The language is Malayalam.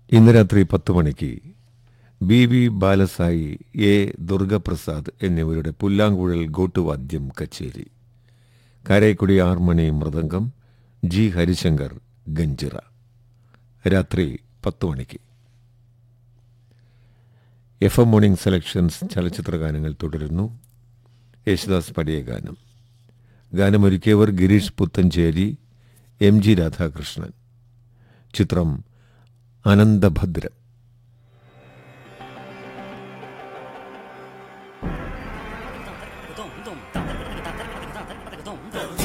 ഇന്ന് രാത്രി പത്ത് മണിക്ക് ബി വി ബാലസായി എ ദുർഗപ്രസാദ് എന്നിവരുടെ പുല്ലാങ്കുഴൽ ഗോട്ടുവാദ്യം കച്ചേരി കാരേക്കുടി ആർമണി മൃദംഗം ജി ഹരിശങ്കർ ഗഞ്ചിറ രാത്രി പത്ത് മണിക്ക് എഫ് എം മോർണിംഗ് സെലക്ഷൻസ് ചലച്ചിത്ര ഗാനങ്ങൾ തുടരുന്നു യേശുദാസ് പടിയ ഗാനം ഗാനമൊരുക്കിയവർ ഗിരീഷ് പുത്തഞ്ചേരി എം ജി രാധാകൃഷ്ണൻ ചിത്രം അനന്തഭദ്രം 咚咚，当当当当当当当咚咚。